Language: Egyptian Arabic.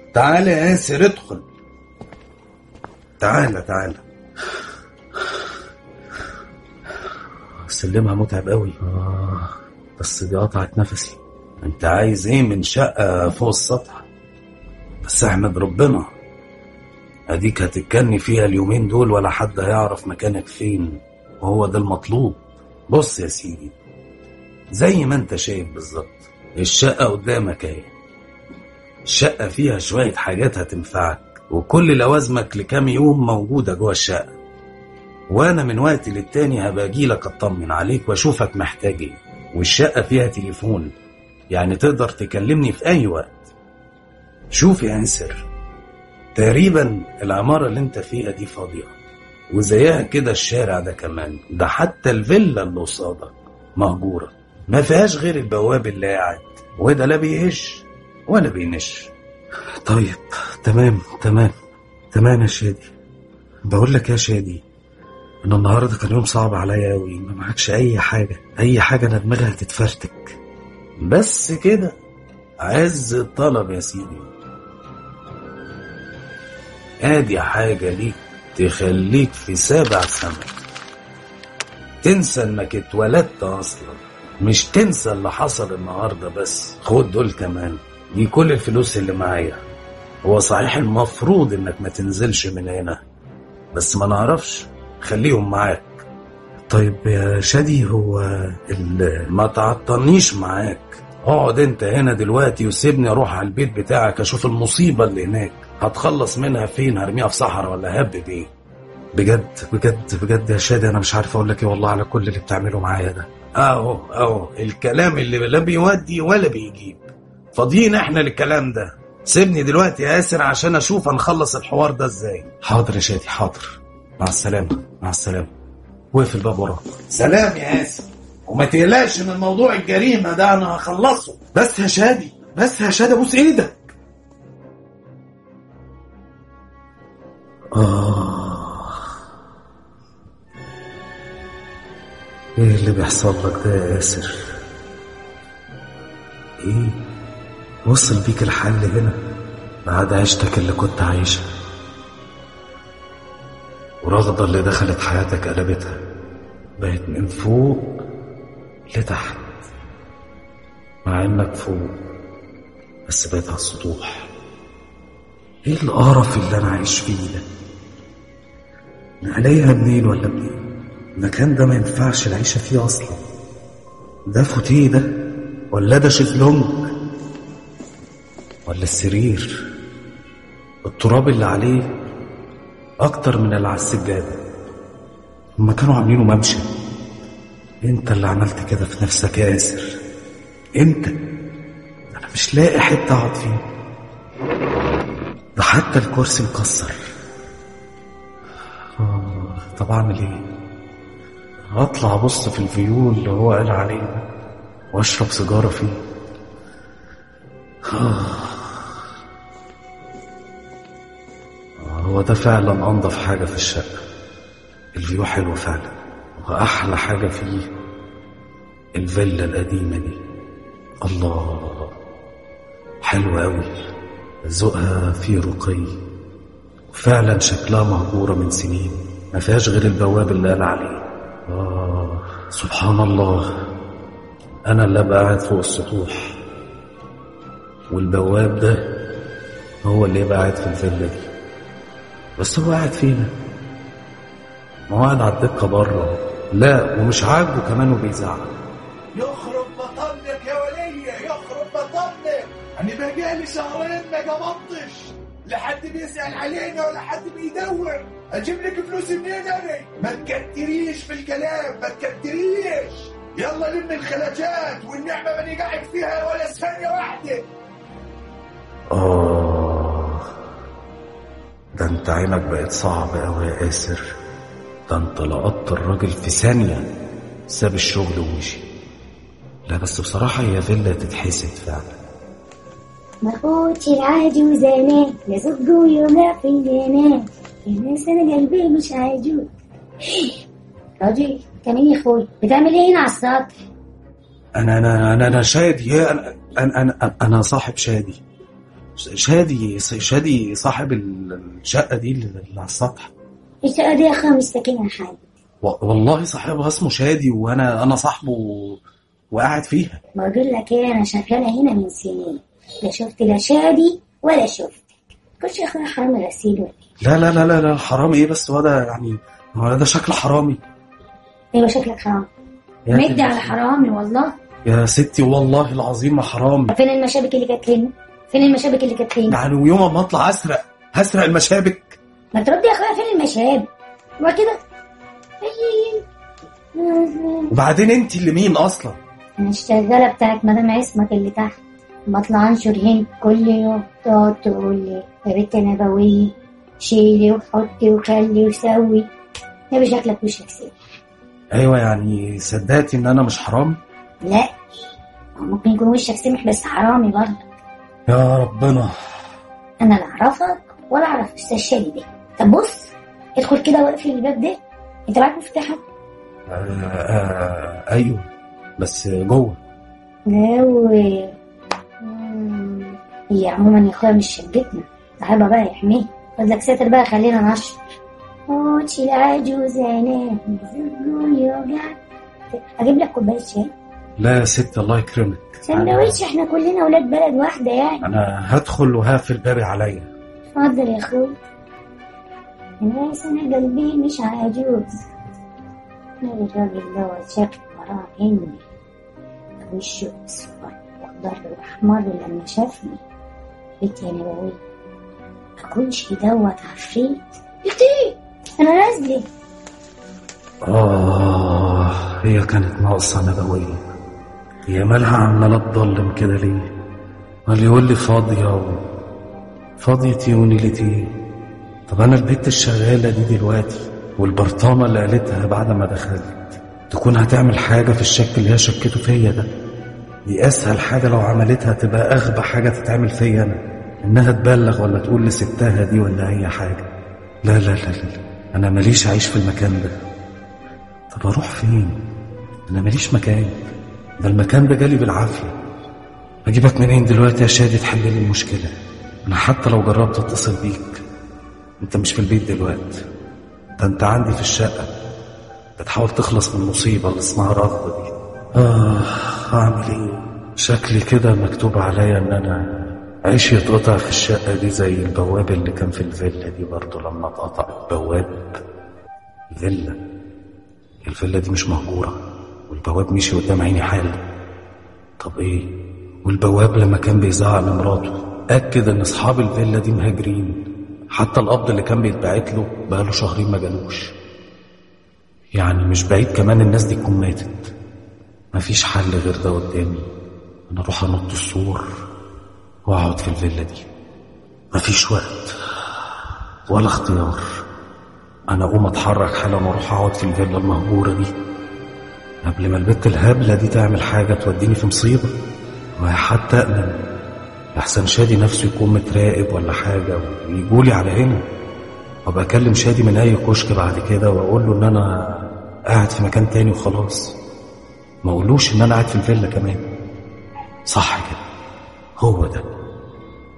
تعالى يا ياسر ادخل تعالى تعالى سلمها متعب قوي آه بس دي قطعت نفسي انت عايز ايه من شقة فوق السطح بس احمد ربنا اديك هتتكني فيها اليومين دول ولا حد هيعرف مكانك فين وهو ده المطلوب بص يا سيدي زي ما انت شايف بالظبط الشقة قدامك اهي الشقة فيها شوية حاجات هتنفعك وكل لوازمك لكام يوم موجودة جوه الشقة وانا من وقت للتاني هبقى اجيلك اطمن عليك واشوفك محتاج ايه والشقة فيها تليفون يعني تقدر تكلمني في اي وقت شوف يا انسر تقريبا العمارة اللي انت فيها دي فاضية وزيها كده الشارع ده كمان ده حتى الفيلا اللي قصادك مهجورة ما فيهاش غير البواب اللي قاعد وده لا بيهش ولا بينش طيب تمام تمام تمام يا شادي بقول لك يا شادي انا النهارده كان يوم صعب عليا قوي ما معكش اي حاجه اي حاجه انا دماغي هتتفرتك بس كده عز الطلب يا سيدي ادي حاجة ليك تخليك في سابع سما تنسى انك اتولدت اصلا مش تنسى اللي حصل النهاردة بس خد دول كمان دي كل الفلوس اللي معايا هو صحيح المفروض انك ما تنزلش من هنا بس ما نعرفش خليهم معاك طيب يا شادي هو ال... ما تعطلنيش معاك اقعد انت هنا دلوقتي وسيبني اروح على البيت بتاعك اشوف المصيبة اللي هناك هتخلص منها فين هرميها في صحراء ولا هب بيه بجد بجد بجد يا شادي انا مش عارف اقول لك ايه والله على كل اللي بتعمله معايا ده اهو اهو الكلام اللي لا بيودي ولا بيجيب فاضيين احنا للكلام ده سيبني دلوقتي يا ياسر عشان اشوف هنخلص الحوار ده ازاي حاضر يا شادي حاضر مع السلامه مع السلامه وقف الباب وراك سلام يا ياسر وما تقلقش من موضوع الجريمه ده انا هخلصه بس يا شادي بس يا شادي ابوس ايدك آه ايه اللي بيحصل لك ده يا ياسر ايه وصل بيك الحل هنا بعد عيشتك اللي كنت عايشها ورغضة اللي دخلت حياتك قلبتها بقت من فوق لتحت مع انك فوق بس بقيت على السطوح ايه القرف اللي انا عايش فيه ده انا الاقيها منين ولا منين المكان ده ما ينفعش العيشه فيه اصلا ده فوتيه ده ولا ده شезлونج ولا السرير التراب اللي عليه اكتر من اللي على السجاده هما كانوا عاملينه ممشى انت اللي عملت كده في نفسك يا ياسر انت انا مش لاقي حته اقعد فيه ده حتى الكرسي مكسر آه، طب اعمل ايه اطلع ابص في الفيو اللي هو قال عليه ده واشرب سيجاره فيه آه. هو ده فعلا انضف حاجه في الشقه الفيو حلو فعلا واحلى حاجه فيه الفيلا القديمه دي الله حلوه قوي ذوقها فيه رقي وفعلا شكلها مهجورة من سنين ما فيهاش غير البواب اللي قال عليه آه سبحان الله أنا اللي أبقى قاعد فوق السطوح والبواب ده هو اللي يبقى قاعد في الفيلا دي بس هو قاعد فينا ما هو قاعد على الدكة بره لا ومش عاجبه كمان وبيزعق يخرب بطنك يا ولية يخرب بطنك أنا بقالي شهرين ما قبضتش لا حد بيسأل علينا ولا حد بيدور أجيب لك فلوس منين أنا ما تكتريش في الكلام ما تكتريش يلا لم الخلاجات والنعمة ماني قاعد فيها ولا ثانية واحدة آه ده انت عينك بقت صعبة أوي يا ياسر ده انت لقطت الراجل في ثانية ساب الشغل ومشي لا بس بصراحة هي فيلا تتحسد فعلا ما فوتش العجوزانات نزق ويوجع في الجنات يا ناس انا قلبي مش عجوز راجل كان ايه يا اخوي بتعمل ايه هنا على السطح أنا أنا أنا أنا شادي يا أنا أنا أنا, أنا صاحب شادي ش- شادي شادي صاحب ال- الشقة دي اللي اللي على السطح الشقة دي يا أخويا مش ساكنها حد و- والله صاحبها اسمه شادي وانا انا صاحبه وقاعد فيها بقول لك ايه انا شغالة هنا من سنين لا شفت لا شادي ولا شفت كلش يا أخويا حرام غسيل ولا لا لا لا لا, لا حرام ايه بس هو ده يعني هو ده شكل حرامي ايوه شكلك حرام يا مدي على حرامي والله يا ستي والله العظيم ما حرام فين المشابك اللي كانت هنا فين المشابك اللي كانت هنا يعني ويوم ما اطلع اسرق هسرق المشابك ما ترد يا اخويا فين المشابك وكده أي- وبعدين انت اللي مين اصلا انا الشغالة بتاعت مدام عصمت اللي تحت بطلع انشر هند كل يوم تقعد تقول لي يا بنت نبوية شيلي وحطي وخلي وسوي يا شكلك وشك سيء ايوه يعني صدقتي ان انا مش حرام لا هو ممكن يكون وشك سمح بس حرامي برضه يا ربنا انا لا اعرفك ولا اعرف استاذ شادي ده طب بص ادخل كده واقفل الباب ده انت معاك مفتاحك آه آه ايوه بس جوه جو مم. هي عموما يا اخويا مش شقتنا صاحبها بقى يحميه خد لك ساتر بقى خلينا نشر موتي العجوز انا زقوا يوجع اجيب لك كوبايه شاي لا يا ست الله يكرمك سندوتش احنا كلنا ولاد بلد واحده يعني انا هدخل وهقفل بابي عليا اتفضل يا اخوي الناس انا قلبي مش عجوز نادي الراجل دوت شكله وراه هندي وشه اصفر واخضر واحمر لما شافني قلت يا نبوي اكونش دوت عفريت قلت ايه انا نازله آه هي كانت ناقصة نبوية هي مالها عمالة تضلم كده ليه؟ قال يقول لي فاضية و... فاضية ايه ونيلة ايه؟ طب أنا البت الشغالة دي دلوقتي والبرطانة اللي قالتها بعد ما دخلت تكون هتعمل حاجة في الشك اللي هي شكته فيا ده دي أسهل حاجة لو عملتها تبقى أغبى حاجة تتعمل فيا أنا إنها تبلغ ولا تقول لستها دي ولا أي حاجة لا لا لا لا, لا. أنا ماليش أعيش في المكان ده طب اروح فين انا ماليش مكان ده المكان ده جالي بالعافيه اجيبك منين دلوقتي يا شادي تحل لي المشكله انا حتى لو جربت اتصل بيك انت مش في البيت دلوقتي ده انت عندي في الشقه بتحاول تخلص من المصيبه اللي اسمها رفض دي اه اعمل ايه شكلي كده مكتوب عليا ان انا عيش يتقطع في الشقه دي زي البواب اللي كان في الفيلا دي برضه لما اتقطع البواب فيلا الفيلا دي مش مهجورة والبواب مشي قدام عيني حالا طب ايه والبواب لما كان بيزعق لمراته أكد إن أصحاب الفيلا دي مهاجرين حتى القبض اللي كان بيتبعت له بقاله شهرين ما جالوش يعني مش بعيد كمان الناس دي تكون ماتت مفيش حل غير ده قدامي أنا أروح أنط السور وأقعد في الفيلا دي مفيش وقت ولا اختيار انا اقوم اتحرك حالا واروح اقعد في الفيلا المهجوره دي قبل ما البت الهبله دي تعمل حاجه توديني في مصيبه ما حتى امن احسن شادي نفسه يكون متراقب ولا حاجه ويجولي على هنا وابقى اكلم شادي من اي كشك بعد كده واقول له ان انا قاعد في مكان تاني وخلاص ما اقولوش ان انا قاعد في الفيلا كمان صح كده هو ده